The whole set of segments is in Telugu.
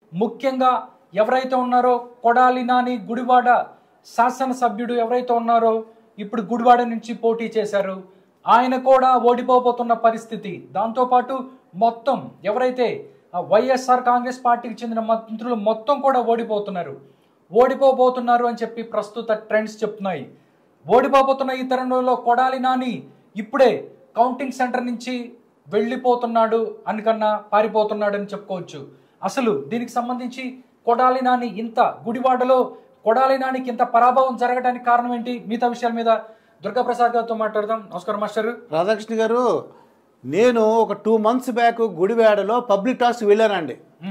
ముఖ్యంగా ఎవరైతే ఉన్నారో కొడాలి నాని గుడివాడ శాసనసభ్యుడు ఎవరైతే ఉన్నారో ఇప్పుడు గుడివాడ నుంచి పోటీ చేశారు ఆయన కూడా ఓడిపోబోతున్న పరిస్థితి దాంతోపాటు మొత్తం ఎవరైతే ఆ వైఎస్ఆర్ కాంగ్రెస్ పార్టీకి చెందిన మంత్రులు మొత్తం కూడా ఓడిపోతున్నారు ఓడిపోబోతున్నారు అని చెప్పి ప్రస్తుత ట్రెండ్స్ చెప్తున్నాయి ఓడిపోబోతున్న ఈ తరుణంలో కొడాలి నాని ఇప్పుడే కౌంటింగ్ సెంటర్ నుంచి వెళ్ళిపోతున్నాడు అనికన్నా పారిపోతున్నాడు అని చెప్పుకోవచ్చు అసలు దీనికి సంబంధించి కొడాలి నాని ఇంత గుడివాడలో కొడాలి నానికి ఇంత పరాభవం జరగడానికి కారణం ఏంటి మిగతా విషయాల మీద దుర్గాప్రసాద్ గారితో మాట్లాడదాం నమస్కారం మాస్టర్ రాధాకృష్ణ గారు నేను ఒక టూ మంత్స్ బ్యాక్ గుడివాడలో పబ్లిక్ టాక్స్ వెళ్ళానండి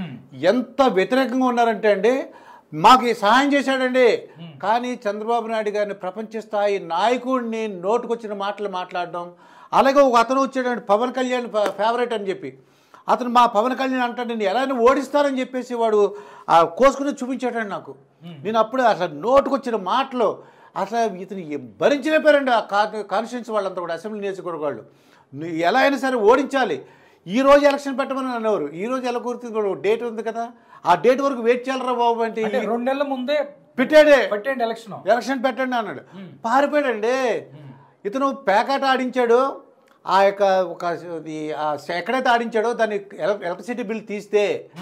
ఎంత వ్యతిరేకంగా ఉన్నారంటే అండి మాకు ఈ సహాయం చేశాడండి కానీ చంద్రబాబు నాయుడు గారిని ప్రపంచ స్థాయి నాయకుడిని నోటుకొచ్చిన మాటలు మాట్లాడడం అలాగే ఒక అతను వచ్చాడండి పవన్ కళ్యాణ్ ఫ- ఫేవరెట్ అని చెప్పి అతను మా పవన్ కళ్యాణ్ అంటాడు నేను ఎలా అయినా ఓడిస్తానని చెప్పేసి వాడు ఆ కోసుకుని చూపించాడండి నాకు నేను అప్పుడు అసలు నోటుకొచ్చిన మాటలు అసలు ఇతను ఏ- భరించలేపారండి ఆ కాన్స్టిట్యూన్స్ వాళ్ళంతా కూడా అసెంబ్లీ నియోజకవర్గ వాళ్ళు నువ్వు ఎలా అయినా సరే ఓడించాలి ఈ రోజు ఎలక్షన్ పెట్టమని అన్నారు ఈ రోజు ఎలా కుదురుతుంది డేట్ ఉంది కదా ఆ డేట్ వరకు వెయిట్ చేయాలరా బాబు అంటే అంటే రెండు నెలల ముందే పెట్టాడే పెట్టండి ఎలక్షన్ ఎలక్షన్ పెట్టండి అన్నాడు పారిపోయాడండి ఇతను పేకాట ఆడించాడు ఆ యొక్క ఒక ఇది ఆ ఎక్కడైతే ఆడించాడో దాన్ని ఎల- ఎలక్ట్రిసిటీ బిల్ తీస్తే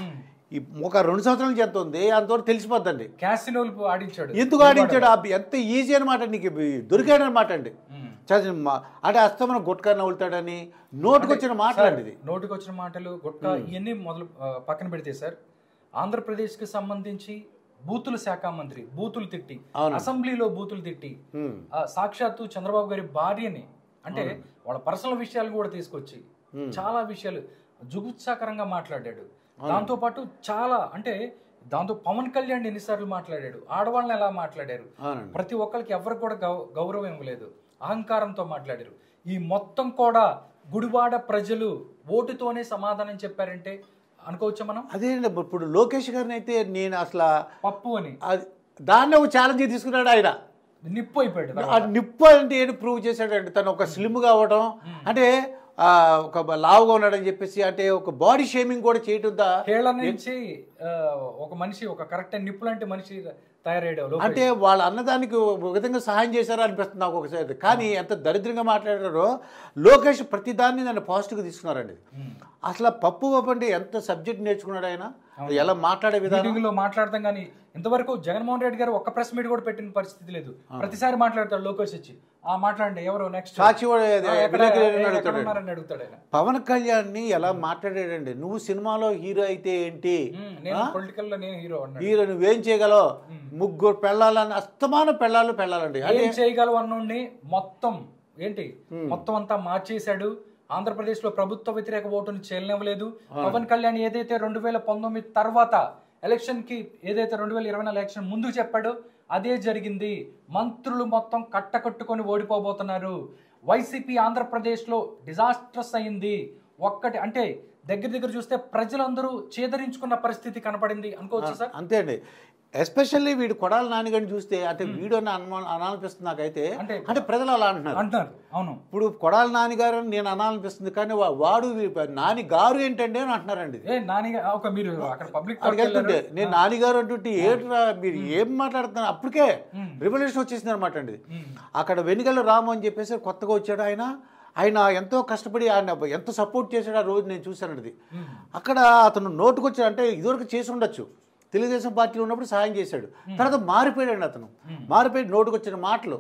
ఈ ఒక రెండు సంవత్సరాల నుంచి ఎంత ఉంది అంతవరకు తెలిసిపోద్దండి క్యాసినోలు ఆడించాడు ఎందుకు ఆడించాడు ఆ ఎంత ఈజీ అనమాట నీకు దొరికాడు అనమాట అండి చదివి మా- అంటే అస్తమన గుట్కా నవ్వుతాడని నోటుకొచ్చిన మాట్లాడండి ఇది నోటికి వచ్చిన మాటలు గుట్కా ఇవన్నీ మొదలు ఆ, పక్కన పెడితే సార్ ఆంధ్రప్రదేశ్ కి సంబంధించి బూతుల శాఖ మంత్రి బూతులు తిట్టి అసెంబ్లీలో బూతులు తిట్టి ఉమ్. ఆ, సాక్షాత్తు చంద్రబాబు గారి భార్యని అంటే వాళ్ళ పర్సనల్ విషయాలు కూడా తీసుకొచ్చి చాలా విషయాలు జుగుత్సాకరంగా మాట్లాడాడు దాంతో పాటు చాలా అంటే దాంతో పవన్ కళ్యాణ్ ఎన్నిసార్లు మాట్లాడాడు ఆడవాళ్ళని ఎలా మాట్లాడారు అవునండి ప్రతి ఒక్కరికి ఎవరికి కూడా గౌ- గౌరవం ఇవ్వలేదు అహంకారంతో మాట్లాడారు ఈ మొత్తం కూడా గుడివాడ ప్రజలు ఓటుతోనే సమాధానం చెప్పారంటే అనుకోవచ్చా మనం అదేనండి ఇప్పుడు లోకేష్ గారిని అయితే నేను అసలు పప్పు అని అది దాన్నే ఒక ఛాలెంజ్ తీసుకున్నాడు ఆయన నిప్పు అయిపోయాడు ఆ నిప్పు అంటే ఏంటి ప్రూవ్ చేశాడండి తను ఒక స్లిమ్ కావడం అంటే ఆ, ఒక లావుగా ఉన్నాడని చెప్పేసి అంటే ఒక బాడీ షేమింగ్ కూడా చేయటం దా కేరళ నుంచి ఆ, ఒక మనిషి ఒక కరెక్ట్ నిప్పు లాంటి మనిషి తయారయ్యాడు లోకేష్. అంటే వాళ్ళ అన్నదానికి ఒక విధంగా సహాయం చేశారా అనిపిస్తుంది నాకు ఒకసారి కానీ ఎంత దరిద్రంగా మాట్లాడారో లోకేష్ ప్రతి దాన్ని నన్ను పాజిటివ్గా తీసుకున్నారండి అసలు ఆ పప్పు పప్పు అంటే ఎంత సబ్జెక్ట్ నేర్చుకున్నాడు ఆయన ఎలా మాట్లాడే విధానం మీటింగ్ లో మాట్లాడతాం కానీ ఇంతవరకు జగన్మోహన్ రెడ్డి గారు ఒక్క ప్రెస్ మీట్ కూడా పెట్టిన పరిస్థితి లేదు ప్రతిసారి మాట్లాడతాడు లోకేష్ వచ్చి ఆ మాట్లాడండి ఎవరు నెక్స్ట్ సాక్షి కూడా అదే విలేకరులను అడుగుతాడు. అడుగుతాడు ఆయన పవన్ కళ్యాణ్ని ఎలా మాట్లాడాడండి నువ్వు సినిమాలో హీరో అయితే ఏంటి ఉమ్, నేను పొలిటికల్ లో నేను హీరో అన్నాడు హీరో నువ్వేం చేయగలవు ముగ్గురు పెళ్ళాలని అస్తమాన పెళ్ళాలు పెళ్ళాలండి ఏం చేయగలవు అన్నుండి మొత్తం ఏంటి మొత్తం అంతా మార్చేశాడు ఆంధ్రప్రదేశ్ లో ప్రభుత్వ వ్యతిరేక ఓటును చేయనివ్వలేదు పవన్ కళ్యాణ్ ఏదైతే రెండు వేల పంతొమ్మిది తర్వాత ఎలక్షన్ కి ఏదైతే రెండు వేల ఇరవై నాలుగు ఎలక్షన్ ముందు చెప్పాడో అదే జరిగింది మంత్రులు మొత్తం కట్టకట్టుకొని ఓడిపోబోతున్నారు వైసీపీ ఆంధ్రప్రదేశ్ లో డిజాస్ట్రస్ అయింది ఒక్కటి అంటే దగ్గర దగ్గర చూస్తే ప్రజలందరూ చేదరించుకున్న పరిస్థితి కనపడింది అనుకోవచ్చు సార్ అంతే అండి ఎస్పెషల్లీ వీడు కొడాలి నాన్నగారిని చూస్తే అంటే వీడు అని అనుమానం అనాలనిపిస్తుంది నాకైతే అంటే- అంటే ప్రజలు అలా అంటున్నారు అంటున్నారు అవును ఇప్పుడు కొడాలి నాన్నగారు అని నేను అనాలనిపిస్తుంది కానీ వా- వాడు వీ- నాని గారు ఏంటండి అని అంటున్నారండి ఇది ఏ నానిగా ఒక మీరు అక్కడ పబ్లిక్ అక్కడికి వెళ్తుంటే నేను నానిగారు అంటుంటే ఏంట్రా మీరు ఏం మాట్లాడుతున్నారు అప్పటికే రివల్యూషన్ వచ్చేసింది అనమాట అండి ఇది. అక్కడ వెనుగల రాము అని చెప్పేసి కొత్తగా వచ్చాడు ఆయన ఆయన ఎంతో కష్టపడి ఆయన ఎంత సపోర్ట్ చేశాడు ఆ రోజు నేను చూశాను ఇది అక్కడ అతను నోటుకొచ్చాడు అంటే ఇదివరకు చేసి ఉండొచ్చు తెలుగుదేశం పార్టీలో ఉన్నప్పుడు సహాయం చేశాడు తర్వాత మారిపోయాడు అతను మారిపోయి నోటుకొచ్చిన మాటలు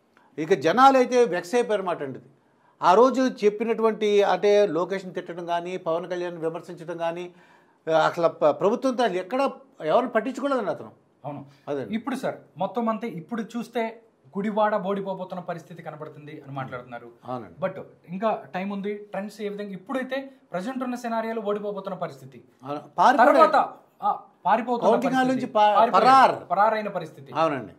ఇక జనాలు అయితే వెక్స్ అయిపోయారు అనమాట అండి ఇది. ఆ రోజు చెప్పినటువంటి అంటే లొకేషన్ తిట్టడం కానీ పవన్ కళ్యాణ్ విమర్శించడం కానీ అసలు ప- ప్రభుత్వంతో ఎక్కడ ఎవరిని పట్టించుకోలేదండి అతను అవును అదే ఇప్పుడు సార్ మొత్తం అంతే ఇప్పుడు చూస్తే గుడివాడ ఓడిపోబోతున్న పరిస్థితి కనబడుతుంది అని మాట్లాడుతున్నారు అవునండి బట్ ఇంకా టైం ఉంది ట్రెండ్స్ ఏ విధంగా ఇప్పుడైతే ప్రజెంట్ ఉన్న సినారియాలో ఓడిపోబోతున్న పరిస్థితి అవును. పారిపోయాడు. తర్వాత ఆ, పారిపోతున్న కౌంటింగ్ హాల్ పరిస్థితి. నుంచి పా- పారిపోయాడు. పరార్. పరారైన పరిస్థితి అవునండి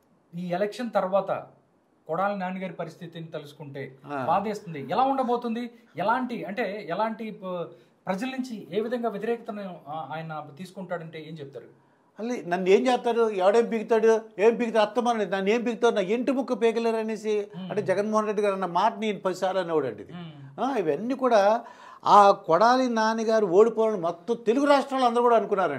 ఈ ఎలక్షన్ తర్వాత కొడాలి నాన్నగారి పరిస్థితిని తెలుసుకుంటే బాధేస్తుంది ఎలా ఉండబోతుంది ఎలాంటి అంటే ఎలాంటి ప- ప్రజల నుంచి ఏ విధంగా వ్యతిరేకతను ఆ, ఆయన తీసుకుంటాడంటే ఏం చెప్తారు అల్లి నన్ను ఏం చేస్తారు ఎవడేం పీకుతాడు ఏం పీకుతాడు అత్తమని నన్ను ఏం పీకుతాడు నా ఇంటి ముక్క పీకలేరు అనేసి అంటే జగన్మోహన్ రెడ్డి గారు అన్న మాట నేను పదిసార్లు అనేవాడండి ఇది ఆ, ఇవన్నీ కూడా ఆ కొడాలి నాన్నగారు ఓడిపోవాలని మొత్తం తెలుగు రాష్ట్రాలు అందరూ కూడా అనుకున్నారండి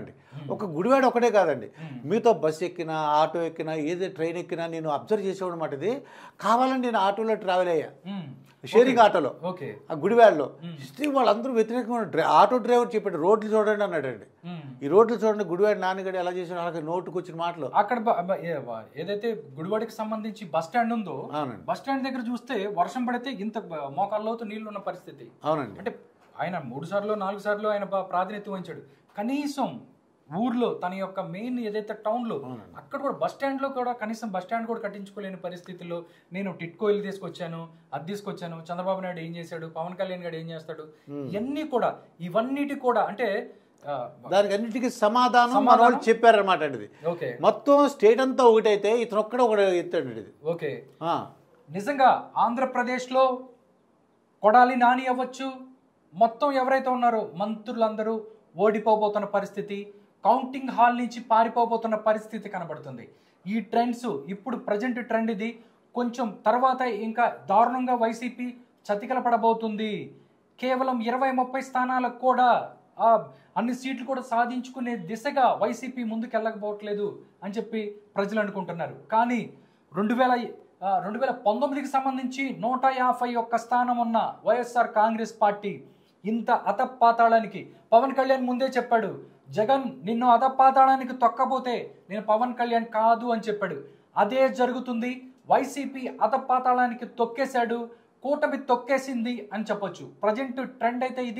ఒక గుడివాడ ఒకటే కాదండి మీతో బస్ ఎక్కినా ఆటో ఎక్కినా ఏది ట్రైన్ ఎక్కినా నేను అబ్జర్వ్ చేసేవాడు మాట ఇది కావాలని నేను ఆటోలో ట్రావెల్ అయ్యా మ్మ్. షేరింగ్ ఆటోలో ఓకే ఆ గుడివాడలో స్టిల్ వాళ్ళందరూ వ్యతిరేకంగా ఉన్నారు. డ్రై- ఆటో డ్రైవర్ చెప్పాడు రోడ్లు చూడండి అన్నాడండి మ్మ్. ఈ రోడ్లు చూడండి గుడివాడ నాన్నగడి ఎలా చేసాడు అలాగే నోటుకు వచ్చిన మాటలు అక్కడ బ- బ- ఏ- బ- ఏదైతే గుడివాడికి సంబంధించి బస్ స్టాండ్ ఉందో అవునండి బస్ స్టాండ్ దగ్గర చూస్తే వర్షం పడితే ఇంత బ- మోకాళ్ళలోతు నీళ్లు ఉన్న పరిస్థితి అవునండి అంటే ఆయన మూడు సార్లు నాలుగు సార్లు ఆయన ప- ప్రాతినిధ్యం వహించాడు కనీసం ఊర్లో తన యొక్క మెయిన్ ఏదైతే టౌన్ లో అక్కడ కూడా బస్ స్టాండ్ లో కూడా కనీసం బస్ స్టాండ్ కూడా కట్టించుకోలేని పరిస్థితుల్లో నేను టిట్కో ఇల్లు తీసుకొచ్చాను అది తీసుకొచ్చాను చంద్రబాబు నాయుడు ఏం చేశాడు పవన్ కళ్యాణ్ గారు ఏం చేస్తాడు ఇవన్నీ కూడా ఇవన్నిటి కూడా అంటే ఆ, దానికి అన్నిటికీ సమాధానం మన సమాధానం? వాళ్ళు చెప్పారనమాట అండి ఇది ఓకే మొత్తం స్టేట్ అంతా ఒకటైతే ఇతను ఒక్కడ ఒకటి ఎత్తాడు ఇది ఓకే ఆ, నిజంగా ఆంధ్రప్రదేశ్లో కొడాలి నాని అవ్వచ్చు మొత్తం ఎవరైతే ఉన్నారో మంత్రులందరూ ఓడిపోబోతున్న పరిస్థితి కౌంటింగ్ హాల్ నుంచి పారిపోబోతున్న పరిస్థితి కనబడుతుంది ఈ ట్రెండ్స్ ఇప్పుడు ప్రజెంట్ ట్రెండ్ ఇది కొంచెం తర్వాత ఇంకా దారుణంగా వైసీపీ చతికిల పడబోతుంది కేవలం ఇరవై ముప్పై స్థానాలకు కూడా ఆ అన్ని సీట్లు కూడా సాధించుకునే దిశగా వైసీపీ ముందుకెళ్ళకపోవట్లేదు అని చెప్పి ప్రజలు అనుకుంటున్నారు కానీ రెండు వేల ఆ, రెండు వేల పంతొమ్మిదికి సంబంధించి నూట యాభై ఒక్క స్థానం ఉన్న వైఎస్ఆర్ కాంగ్రెస్ పార్టీ ఇంత అతపాతాళానికి పవన్ కళ్యాణ్ ముందే చెప్పాడు జగన్ నిన్ను అతపాతాళానికి తొక్కపోతే నేను పవన్ కళ్యాణ్ కాదు అని చెప్పాడు అదే జరుగుతుంది వైసీపీ అతపాతాళానికి తొక్కేశాడు కూటమి తొక్కేసింది అని చెప్పొచ్చు ప్రజెంట్ ట్రెండ్ అయితే ఇది